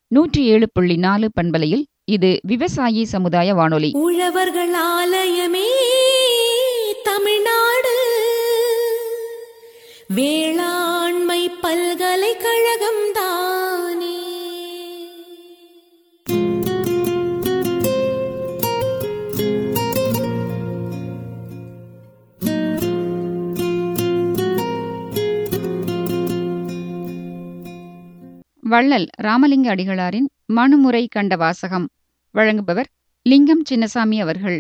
நூற்றி ஏழு புள்ளி நாலு பண்பலையில் இது விவசாயி சமுதாய வானொலி உழவர்கள் ஆலயமே தமிழ்நாடு வேளாண்மை பல்கலைக்கழகம் தானே வள்ளல் ராமலிங்க அடிகளாரின் மனுமுறை கண்ட வாசகம் வழங்குபவர் லிங்கம் சின்னசாமி அவர்கள்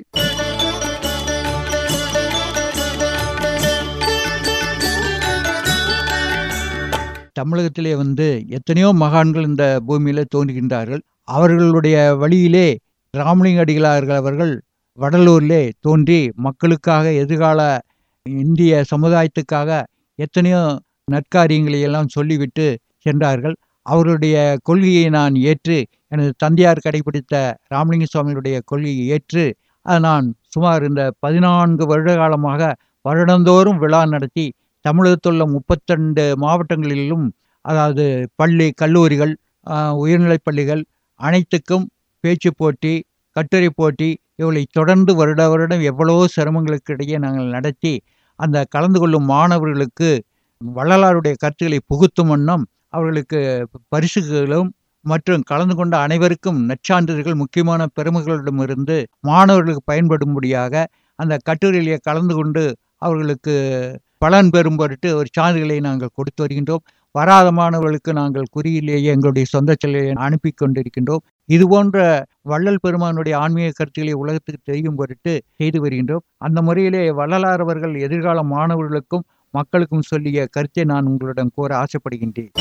தமிழகத்திலே வந்து எத்தனையோ மகான்கள் இந்த பூமியில தோன்றுகின்றார்கள் அவர்களுடைய வழியிலே ராமலிங்க அடிகளார்கள் அவர்கள் வடலூரிலே தோன்றி மக்களுக்காக எதிர்கால இந்திய சமுதாயத்துக்காக எத்தனையோ நற்காரியங்களை எல்லாம் சொல்லிவிட்டு சென்றார்கள் அவருடைய கொள்கையை நான் ஏற்று எனது தந்தையார் கடைபிடித்த ராமலிங்க சுவாமியுடைய கொள்கையை ஏற்று அதை நான் சுமார் இந்த பதினான்கு வருட காலமாக வருடந்தோறும் விழா நடத்தி தமிழகத்துள்ள முப்பத்திரெண்டு மாவட்டங்களிலும் அதாவது பள்ளி கல்லூரிகள் ஆஹ், உயர்நிலைப் பள்ளிகள் அனைத்துக்கும் பேச்சு போட்டி கட்டுரை போட்டி இவளை தொடர்ந்து வருட வருடம் எவ்வளவோ சிரமங்களுக்கு இடையே நாங்கள் நடத்தி அந்த கலந்து கொள்ளும் மாணவர்களுக்கு வள்ளலாருடைய கருத்துக்களை புகுத்தும் வண்ணம் அவர்களுக்கு பரிசுகளும் மற்றும் கலந்து கொண்ட அனைவருக்கும் நற்சான்றிதழ்கள் முக்கியமான பெருமைகளிடமிருந்து மாணவர்களுக்கு பயன்படும்படியாக அந்த கட்டுரையிலே கலந்து கொண்டு அவர்களுக்கு பலன் பெறும் பொருட்டு ஒரு சான்றிதழை நாங்கள் கொடுத்து வருகின்றோம் வராத மாணவர்களுக்கு நாங்கள் குறியிலேயே எங்களுடைய சொந்த செல்லையை அனுப்பி கொண்டிருக்கின்றோம் இது போன்ற வள்ளல் பெருமானுடைய ஆன்மீக கருத்துக்களை உலகத்துக்கு தெரியும் பொருட்டு செய்து வருகின்றோம் அந்த முறையிலே வள்ளலார் அவர்கள் எதிர்கால மாணவர்களுக்கும் மக்களுக்கும் சொல்லிய கருத்தை நான் உங்களிடம் கூற ஆசைப்படுகின்றேன்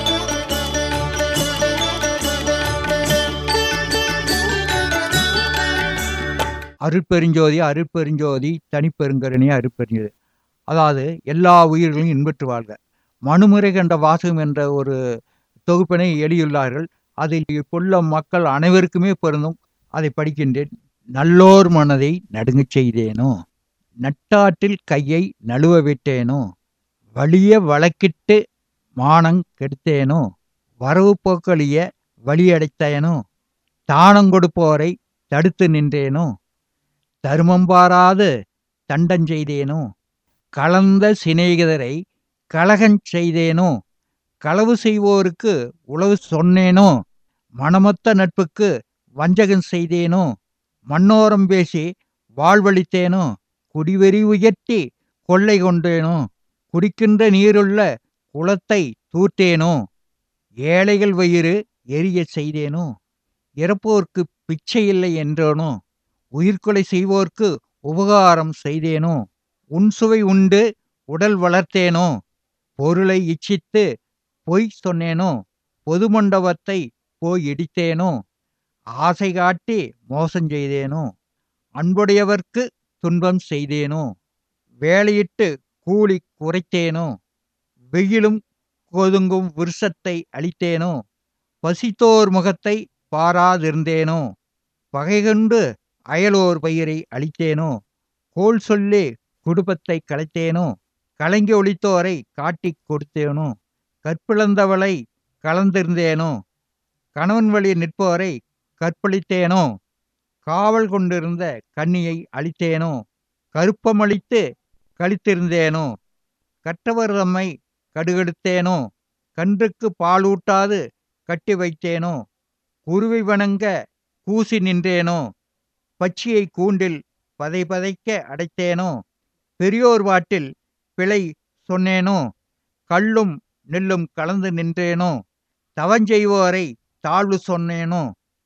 அருட்பெருஞ்சோதி அருட்பெருஞ்சோதி தனிப்பெருங்கருணை அருட்பெருஞ்சோதி அதாவது எல்லா உயிர்களையும் இன்பற்று வாழ்க மனுமுறை கண்ட வாசகம் என்ற ஒரு தொகுப்பினை எழுதியுள்ளார்கள் அதில் இப்புள்ள மக்கள் அனைவருக்குமே பொருந்தும் அதை படிக்கின்றேன் நல்லோர் மனதை நடுங்கச் செய்தேனோ நட்டாற்றில் கையை நழுவ விட்டேனோ வலிய வழக்கிட்டு மானங் கெடுத்தேனோ வரவு போக்களிய வழியடைத்தேனோ தானம் கொடுப்போரை தடுத்து நின்றேனோ தருமம் பாராது தண்டம் செய்தேனோ கலந்த சிநேகிதரை கலகஞ் செய்தேனோ களவு செய்வோருக்கு உளவு சொன்னேனோ மனமொத்த நட்புக்கு வஞ்சகம் செய்தேனோ மண்ணோரம் பேசி வாழ்வழித்தேனோ குடிவெறி உயர்த்தி கொள்ளை கொண்டேனோ குடிக்கின்ற நீருள்ள குளத்தை தூர்த்தேனோ ஏழைகள் வயிறு எரியச் செய்தேனோ இறப்போர்க்கு பிச்சை இல்லை என்றேனோ உயிர்கொலை செய்வோர்க்கு உபகாரம் செய்தேனோ உன்சுவை உண்டு உடல் வளர்த்தேனோ பொருளை இச்சித்து பொய் சொன்னேனோ பொது மண்டபத்தை போய் இடித்தேனோ ஆசை காட்டி மோசம் செய்தேனோ அன்புடையவர்க்கு துன்பம் செய்தேனோ வேலையிட்டு கூலி குறைத்தேனோ வெயிலும் கொதுங்கும் விருஷத்தை அழித்தேனோ பசித்தோர் முகத்தை பாராதிருந்தேனோ பகை கொண்டு அயலோர் பயிரை அழித்தேனோ கோல் சொல்லி குடும்பத்தை கலைத்தேனோ கலங்கி ஒளித்தோரை காட்டிக் கொடுத்தேனோ கற்பிழந்தவளை கலந்திருந்தேனோ கணவன் வழி நிற்போரை கற்பழித்தேனோ காவல் கொண்டிருந்த கன்னியை அழித்தேனோ கருப்பமளித்து கழித்திருந்தேனோ கற்றவர் தம்மை கடுகெடுத்தேனோ கன்றுக்கு பாலூட்டாது கட்டி வைத்தேனோ குருவை வணங்க கூசி நின்றேனோ பச்சியை கூண்டில் பதை பதைக்க அடைத்தேனோ பெரியோர் வாட்டில் பிழை சொன்னேனோ கள்ளும் நெல்லும் கலந்து நின்றேனோ தவஞ்செய்வோரை தாழ்வு சொன்னேனோ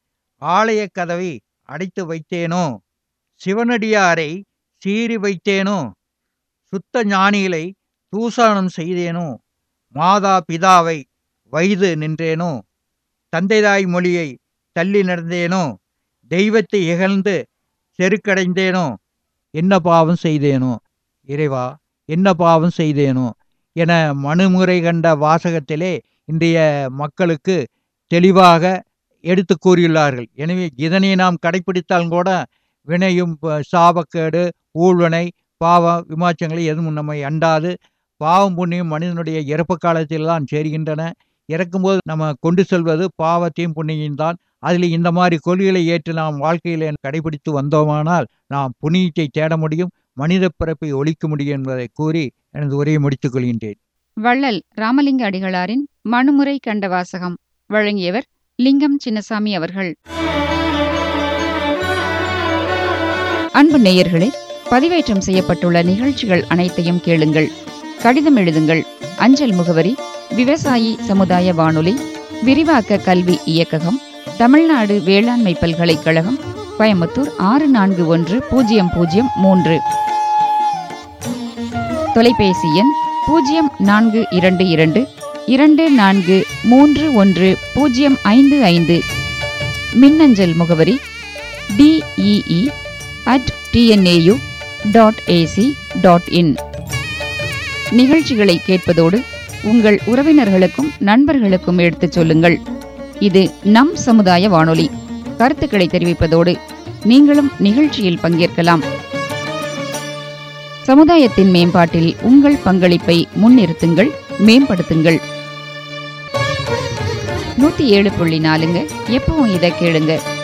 ஆலய கதவை அடைத்து வைத்தேனோ சிவனடியாரை சீறி வைத்தேனோ சுத்த ஞானிகளை தூசானம் செய்தேனோ மாதா பிதாவை வைது நின்றேனோ தந்தைதாய் மொழியை தள்ளி நடந்தேனோ தெய்வத்தை இகழ்ந்து செருக்கடைந்தேனோ என்ன பாவம் செய்தேனோ இறைவா என்ன பாவம் செய்தேனோ என மனுமுறை கண்ட வாசகத்திலே இன்றைய மக்களுக்கு தெளிவாக எடுத்து கூறியுள்ளார்கள் எனவே இதனை நாம் கடைப்பிடித்தாலும் கூட வினையும் ப- சாபக்கேடு ஊழ்வினை பாவம் விமாச்சங்களை எதுவும் நம்மை அண்டாது பாவம் புண்ணியம் மனிதனுடைய இறப்பு காலத்தில் தான் சேர்கின்றன இறக்கும்போது நம்ம கொண்டு செல்வது பாவத்தையும் புண்ணியம் தான் அதில் இந்த மாதிரி கொள்கைகளை ஏற்று நாம் வாழ்க்கையில கடைபிடித்து வந்தோமானால் நாம் புண்ணியத்தை தேட முடியும் மனித பிறப்பை ஒழிக்க முடியும் என்பதை கூறி எனது உரையை முடித்துக் கொள்கின்றேன் வள்ளல் ராமலிங்க அடிகளாரின் மனுமுறை கண்ட வாசகம் வழங்கியவர் லிங்கம் சின்னசாமி அவர்கள் அன்பு நேயர்களே பதிவேற்றம் செய்யப்பட்டுள்ள நிகழ்ச்சிகள் அனைத்தையும் கேளுங்கள் கடிதம் எழுதுங்கள் அஞ்சல் முகவரி விவசாயி சமுதாய வானொலி விரிவாக்க கல்வி இயக்ககம் தமிழ்நாடு வேளாண்மை பல்கலைக்கழகம் கோயம்புத்தூர் ஆறு நான்கு ஒன்று பூஜ்ஜியம் பூஜ்ஜியம் மூன்று தொலைபேசி எண் பூஜ்ஜியம் நான்கு இரண்டு இரண்டு இரண்டு நான்கு மூன்று ஒன்று பூஜ்ஜியம் ஐந்து ஐந்து மின்னஞ்சல் முகவரி T E E at T N A U dot A C dot in நிகழ்ச்சிகளை கேட்பதோடு உங்கள் உறவினர்களுக்கும் நண்பர்களுக்கும் எடுத்துச் சொல்லுங்கள் இது நம் சமுதாய வானொலி கருத்துக்களை தெரிவிப்பதோடு நீங்களும் நிகழ்ச்சியில் பங்கேற்கலாம் சமுதாயத்தின் மேம்பாட்டில் உங்கள் பங்களிப்பை முன்னிறுத்துங்கள் மேம்படுத்துங்கள் நூத்தி ஏழு புள்ளி நாலுங்க எப்பவும் இதை கேளுங்க